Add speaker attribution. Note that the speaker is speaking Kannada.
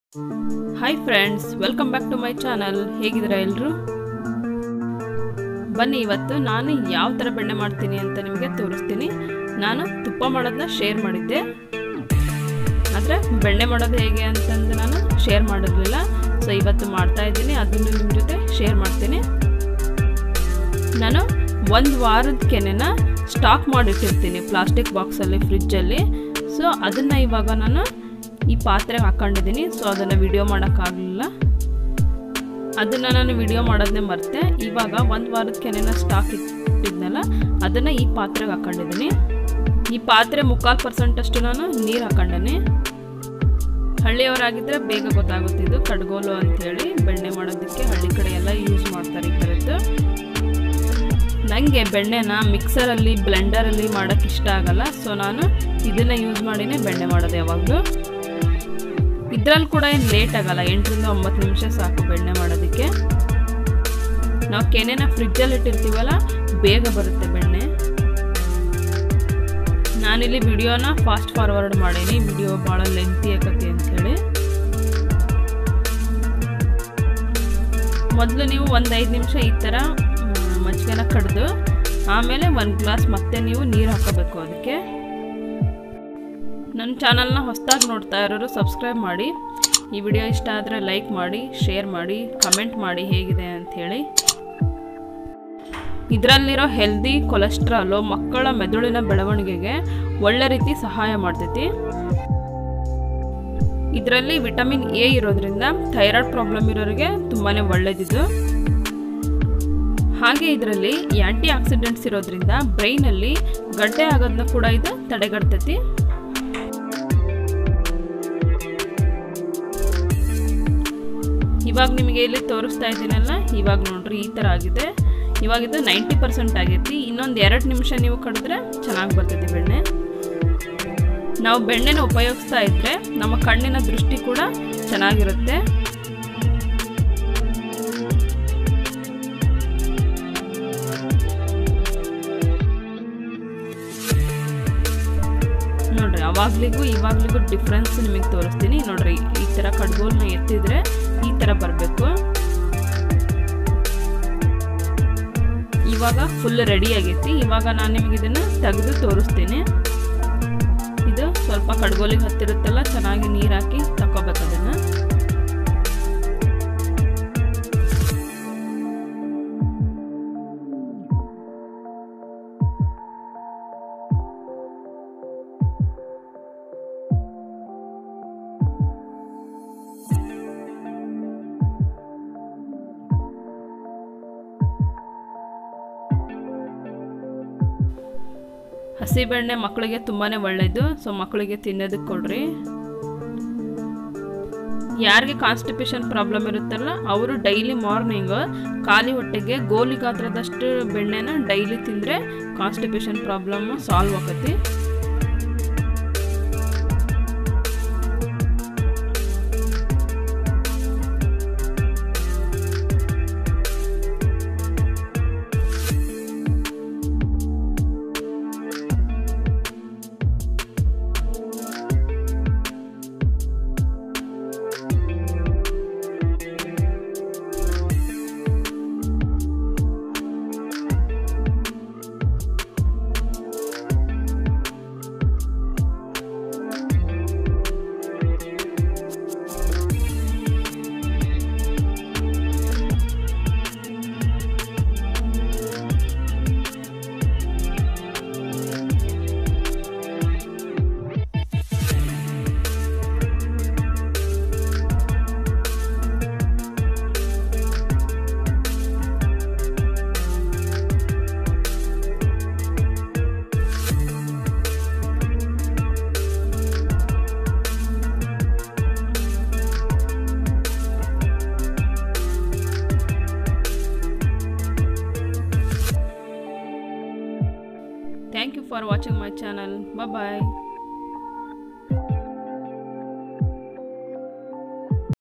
Speaker 1: Hi friends welcome back to my channel ಹೇಗಿದ್ದೀರಾ ಎಲ್ಲರೂ ಬನ್ನಿ ಇವತ್ತು ನಾನು ಯಾವ ಥರ ಬೆಣ್ಣೆ ಮಾಡ್ತೀನಿ ಅಂತ ನಿಮಗೆ ತೋರಿಸ್ತೀನಿ ನಾನು ತುಪ್ಪ ಮಾಡೋದನ್ನ ಶೇರ್ ಮಾಡಿದ್ದೆ ಆದರೆ ಬೆಣ್ಣೆ ಮಾಡೋದು ಹೇಗೆ ಅಂತಂದು ನಾನು ಶೇರ್ ಮಾಡಿರಲಿಲ್ಲ ಸೊ ಇವತ್ತು ಮಾಡ್ತಾ ಇದ್ದೀನಿ ಅದನ್ನು ನಿಮ್ಮ ಜೊತೆ ಶೇರ್ ಮಾಡ್ತೀನಿ ನಾನು ಒಂದು ವಾರದ ಕೆನೆನ ಸ್ಟಾಕ್ ಮಾಡಿಟ್ಟಿರ್ತೀನಿ ಪ್ಲಾಸ್ಟಿಕ್ ಬಾಕ್ಸಲ್ಲಿ ಫ್ರಿಜ್ಜಲ್ಲಿ ಸೊ ಅದನ್ನು ಇವಾಗ ನಾನು ಈ ಪಾತ್ರೆಗೆ ಹಾಕೊಂಡಿದ್ದೀನಿ ಸೊ ಅದನ್ನು ವಿಡಿಯೋ ಮಾಡೋಕ್ಕಾಗಲಿಲ್ಲ ಅದನ್ನು ನಾನು ವಿಡಿಯೋ ಮಾಡೋದನ್ನೇ ಮರ್ತೆ ಇವಾಗ ಒಂದು ವಾರದ ಕೆನೆನ ಸ್ಟಾಕ್ ಇಟ್ಟಿದ್ನಲ್ಲ ಅದನ್ನು ಈ ಪಾತ್ರೆಗೆ ಹಾಕೊಂಡಿದ್ದೀನಿ ಈ ಪಾತ್ರೆ ಮುಕ್ಕಾಲು ಪರ್ಸೆಂಟಷ್ಟು ನಾನು ನೀರು ಹಾಕೊಂಡೀನಿ ಹಳ್ಳಿಯವರಾಗಿದ್ದರೆ ಬೇಗ ಗೊತ್ತಾಗುತ್ತಿದ್ದು ಕಡ್ಗೋಲು ಅಂಥೇಳಿ ಬೆಣ್ಣೆ ಮಾಡೋದಕ್ಕೆ ಹಳ್ಳಿ ಕಡೆ ಎಲ್ಲ ಯೂಸ್ ಮಾಡ್ತಾರೆ ಈ ಥರದ್ದು ನನಗೆ ಬೆಣ್ಣೆನ ಮಿಕ್ಸರಲ್ಲಿ ಬ್ಲೆಂಡರಲ್ಲಿ ಮಾಡೋಕ್ಕೆ ಇಷ್ಟ ಆಗಲ್ಲ ಸೊ ನಾನು ಇದನ್ನು ಯೂಸ್ ಮಾಡಿನೇ ಬೆಣ್ಣೆ ಮಾಡೋದು ಯಾವಾಗಲೂ ಇದರಲ್ಲಿ ಕೂಡ ಏನು ಲೇಟ್ ಆಗಲ್ಲ ಎಂಟರಿಂದ ಒಂಬತ್ತು ನಿಮಿಷ ಸಾಕು ಬೆಣ್ಣೆ ಮಾಡೋದಕ್ಕೆ ನಾವು ಕೆನೆನ ಫ್ರಿಜ್ಜಲ್ಲಿ ಇಟ್ಟಿರ್ತೀವಲ್ಲ ಬೇಗ ಬರುತ್ತೆ ಬೆಣ್ಣೆ ನಾನಿಲ್ಲಿ ವಿಡಿಯೋನ ಫಾಸ್ಟ್ ಫಾರ್ವರ್ಡ್ ಮಾಡೀನಿ ವಿಡಿಯೋ ಭಾಳ ಲೆಂತಿ ಆಕತಿ ಅಂಥೇಳಿ ಮೊದಲು ನೀವು ಒಂದು ಐದು ನಿಮಿಷ ಈ ಥರ ಮಜ್ಜಿಗೆನ ಕಡ್ದು ಆಮೇಲೆ ಒಂದು ಗ್ಲಾಸ್ ಮತ್ತೆ ನೀವು ನೀರು ಹಾಕೋಬೇಕು ಅದಕ್ಕೆ ನನ್ನ ಚಾನಲ್ನ ಹೊಸದಾಗಿ ನೋಡ್ತಾ ಇರೋರು ಸಬ್ಸ್ಕ್ರೈಬ್ ಮಾಡಿ ಈ ವಿಡಿಯೋ ಇಷ್ಟ ಆದರೆ ಲೈಕ್ ಮಾಡಿ ಶೇರ್ ಮಾಡಿ ಕಮೆಂಟ್ ಮಾಡಿ ಹೇಗಿದೆ ಅಂಥೇಳಿ ಇದರಲ್ಲಿರೋ ಹೆಲ್ದಿ ಕೊಲೆಸ್ಟ್ರಾಲು ಮಕ್ಕಳ ಮೆದುಳಿನ ಬೆಳವಣಿಗೆಗೆ ಒಳ್ಳೆ ರೀತಿ ಸಹಾಯ ಮಾಡ್ತೈತಿ ಇದರಲ್ಲಿ ವಿಟಮಿನ್ ಎ ಇರೋದ್ರಿಂದ ಥೈರಾಯ್ಡ್ ಪ್ರಾಬ್ಲಮ್ ಇರೋರಿಗೆ ತುಂಬಾ ಒಳ್ಳೆಯದಿದು ಹಾಗೆ ಇದರಲ್ಲಿ ಆ್ಯಂಟಿ ಆಕ್ಸಿಡೆಂಟ್ಸ್ ಇರೋದ್ರಿಂದ ಬ್ರೈನಲ್ಲಿ ಗಡ್ಡೆ ಆಗೋದನ್ನ ಕೂಡ ಇದು ತಡೆಗಟ್ತೈತಿ ಇವಾಗ ನಿಮಗೆ ಇಲ್ಲಿ ತೋರಿಸ್ತಾ ಇದ್ದೀನಲ್ಲ ಇವಾಗ ನೋಡ್ರಿ ಈ ಥರ ಆಗಿದೆ ಇವಾಗ ಇದು ನೈಂಟಿ ಪರ್ಸೆಂಟ್ ಆಗೈತಿ ಇನ್ನೊಂದು ಎರಡು ನಿಮಿಷ ನೀವು ಕಡಿದ್ರೆ ಚೆನ್ನಾಗಿ ಬರ್ತೈತಿ ಬೆಣ್ಣೆ ನಾವು ಬೆಣ್ಣೆನ ಉಪಯೋಗಿಸ್ತಾ ಇದ್ರೆ ನಮ್ಮ ಕಣ್ಣಿನ ದೃಷ್ಟಿ ಕೂಡ ಚೆನ್ನಾಗಿರುತ್ತೆ ನೋಡ್ರಿ ಅವಾಗ್ಲಿಗೂ ಇವಾಗ್ಲಿಗೂ ಡಿಫ್ರೆನ್ಸ್ ನಿಮಗೆ ತೋರಿಸ್ತೀನಿ ನೋಡ್ರಿ ಈ ಥರ ಕಡ್ಗೋಲ್ನ ಎತ್ತಿದ್ರೆ ಈ ಥರ ಬರಬೇಕು ಇವಾಗ ಫುಲ್ ರೆಡಿ ಆಗೈತಿ ಇವಾಗ ನಾನು ನಿಮಗೆ ಇದನ್ನು ತೆಗೆದು ತೋರಿಸ್ತೀನಿ ಇದು ಸ್ವಲ್ಪ ಕಡ್ಗೋಲಿಗೆ ಹತ್ತಿರುತ್ತಲ್ಲ ಚೆನ್ನಾಗಿ ನೀರು ಹಾಕಿ ತಗೋಬೇಕು ಅದನ್ನು ಹಸಿ ಬೆಣ್ಣೆ ಮಕ್ಕಳಿಗೆ ತುಂಬಾ ಒಳ್ಳೆಯದು ಸೊ ಮಕ್ಕಳಿಗೆ ತಿನ್ನೋದಕ್ಕೆ ಕೊಡ್ರಿ ಯಾರಿಗೆ ಕಾನ್ಸ್ಟಿಪೇಷನ್ ಪ್ರಾಬ್ಲಮ್ ಇರುತ್ತಲ್ಲ ಅವರು ಡೈಲಿ ಮಾರ್ನಿಂಗ್ ಖಾಲಿ ಹೊಟ್ಟೆಗೆ ಗೋಲಿ ಗಾತ್ರದಷ್ಟು ಬೆಣ್ಣೆನ ಡೈಲಿ ತಿಂದರೆ ಕಾನ್ಸ್ಟಿಪೇಷನ್ ಪ್ರಾಬ್ಲಮ್ ಸಾಲ್ವ್ ಆಕತಿ Thank you for watching my channel. Bye bye.